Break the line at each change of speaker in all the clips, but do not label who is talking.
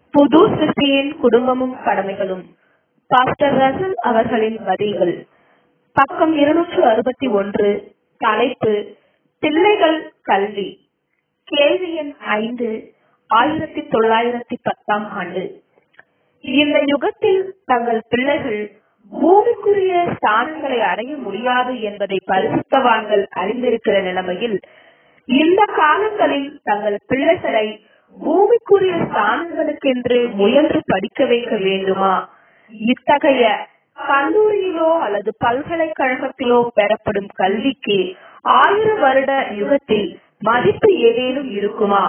புது சிற்பியின் குடும்பமும் கடமைகளும் pastor Russell அவர்களின் பதில்கள் பக்கம் இருநூற்று அறுபத்தி ஒன்று தலைப்பு பிள்ளைகள் கல்வி கேள்வி எண் ஐந்து ஆயிரத்தி தொள்ளாயிரத்தி பத்தாம் ஆண்டு இந்த யுகத்தில் தங்கள் பிள்ளைகள் பூமிக்குரிய ஸ்தானங்களை அடைய முடியாது என்பதை பரிசுத்தவான்கள் அறிந்திருக்கிற நிலைமையில் இந்த காலங்களில் தங்கள் பிள்ளைகளை பூமிக்குரிய ஸ்தானங்களுக்கென்று முயன்று படிக்க வைக்க வேண்டுமா இத்தகைய கல்லூரியிலோ அல்லது பல்கலைக்கழகத்திலோ பெறப்படும் கல்விக்கு ஆயிரம் வருட யுகத்தில் மதிப்பு ஏதேனும் இருக்குமா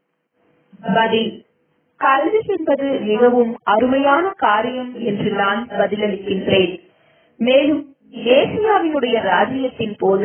பதில் கல்வி என்பது மிகவும் அருமையான காரியம் என்று நான் பதிலளிக்கின்றேன் மேலும் ஏசியாவினுடைய ராஜ்யத்தின் போது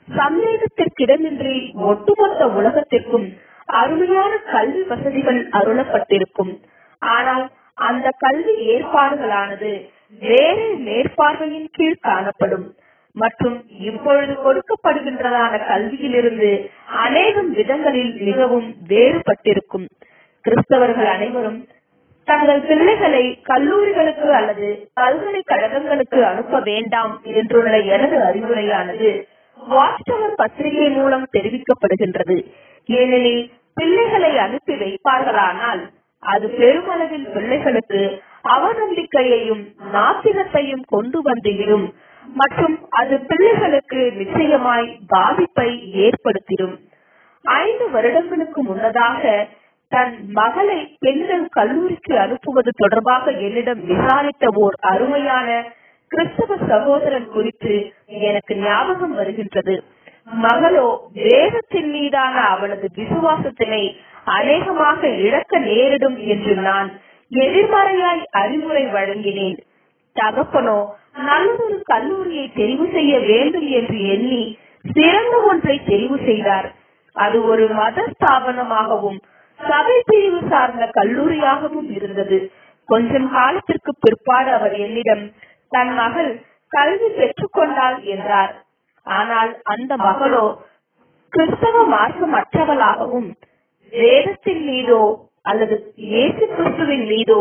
சந்தேகத்திற்கிடமின்றி ஒட்டுமொத்த உலகத்திற்கும் அருமையான கல்வி வசதிகள் அருளப்பட்டிருக்கும் ஆனால் அந்த கல்வி ஏற்பாடுகளானது வேறு மேற்பார்வையின் கீழ் காணப்படும் மற்றும் இப்பொழுது கொடுக்கப்படுகின்றதான கல்வியிலிருந்து அநேகம் விதங்களில் மிகவும் வேறுபட்டிருக்கும் கிறிஸ்தவர்கள் அனைவரும் தங்கள் பிள்ளைகளை கல்லூரிகளுக்கு அல்லது பல்கலைக்கழகங்களுக்கு அனுப்ப வேண்டாம் என்றுள்ள எனது அறிவுரையானது வாட்ஸ்டவர் பத்திரிகை மூலம் தெரிவிக்கப்படுகின்றது ஏனெனில் பிள்ளைகளை அனுப்பி வைப்பார்களானால் அது பெருமளவில் பிள்ளைகளுக்கு அவநம்பிக்கையையும் நாத்திகத்தையும் கொண்டு வந்துவிடும் மற்றும் அது பிள்ளைகளுக்கு நிச்சயமாய் பாதிப்பை ஏற்படுத்திடும் ஐந்து வருடங்களுக்கு முன்னதாக தன் மகளை பெண்கள் கல்லூரிக்கு அனுப்புவது தொடர்பாக என்னிடம் விசாரித்த ஓர் அருமையான கிறிஸ்தவ சகோதரன் குறித்து எனக்கு ஞாபகம் வருகின்றது மகளோ வேதத்தின் மீதான அவளது விசுவாசத்தினை அநேகமாக இழக்க நேரிடும் என்று நான் எதிர்மறையாய் அறிவுரை வழங்கினேன் தகப்பனோ நல்லதொரு கல்லூரியை தெரிவு செய்ய வேண்டும் என்று எண்ணி சிறந்த ஒன்றை தெரிவு செய்தார் அது ஒரு மத ஸ்தாபனமாகவும் சபை பிரிவு சார்ந்த கல்லூரியாகவும் இருந்தது கொஞ்சம் காலத்திற்கு பிற்பாடு அவர் என்னிடம் தன் மகள் கல்வி பெற்றுக்கொண்டாள் என்றார் ஆனால் அந்த மகளோ கிறிஸ்தவ மார்க்கமற்றவளாகவும் வேதத்தின் மீதோ அல்லது இயேசு கிறிஸ்துவின் மீதோ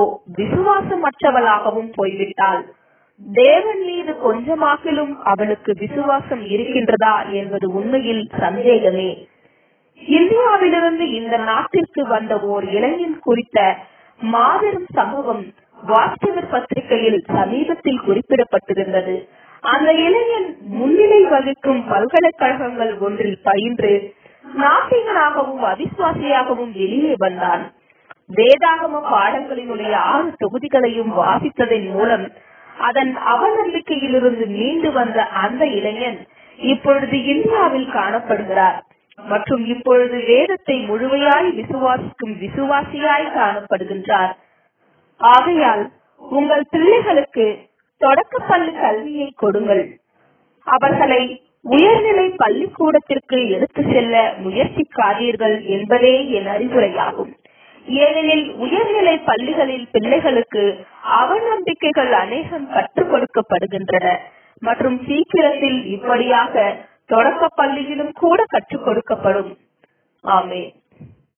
விசுவாசமற்றவளாகவும் போய்விட்டாள் தேவன் மீது கொஞ்சமாகிலும் அவளுக்கு விசுவாசம் இருக்கின்றதா என்பது உண்மையில் சந்தேகமே இந்தியாவிலிருந்து இந்த நாட்டிற்கு வந்த ஓர் இளைஞன் குறித்த மாபெரும் சம்பவம் வாஸ்தவர் பத்திரிகையில் சமீபத்தில் குறிப்பிடப்பட்டிருந்தது அந்த இளைஞன் முன்னிலை வகிக்கும் பல்கலைக்கழகங்கள் ஒன்றில் பயின்று நாட்டிகனாகவும் அவிசுவாசியாகவும் வெளியே வந்தான் வேதாகம பாடங்களினுடைய ஆறு தொகுதிகளையும் வாசித்ததன் மூலம் அதன் அவநம்பிக்கையிலிருந்து மீண்டு வந்த அந்த இளைஞன் இப்பொழுது இந்தியாவில் காணப்படுகிறார் மற்றும் இப்பொழுது வேதத்தை முழுமையாய் விசுவாசிக்கும் விசுவாசியாய் காணப்படுகின்றார் ஆகையால் உங்கள் பிள்ளைகளுக்கு தொடக்கப்பள்ளி கல்வியை கொடுங்கள் அவர்களை உயர்நிலை பள்ளிக்கூடத்திற்கு எடுத்து செல்ல முயற்சிக்காதீர்கள் என்பதே என் அறிவுரையாகும் ஏனெனில் உயர்நிலை பள்ளிகளில் பிள்ளைகளுக்கு அவநம்பிக்கைகள் அநேகம் கற்றுக் கொடுக்கப்படுகின்றன மற்றும் சீக்கிரத்தில் இப்படியாக தொடக்க பள்ளியிலும் கூட கற்றுக் கொடுக்கப்படும் ஆமே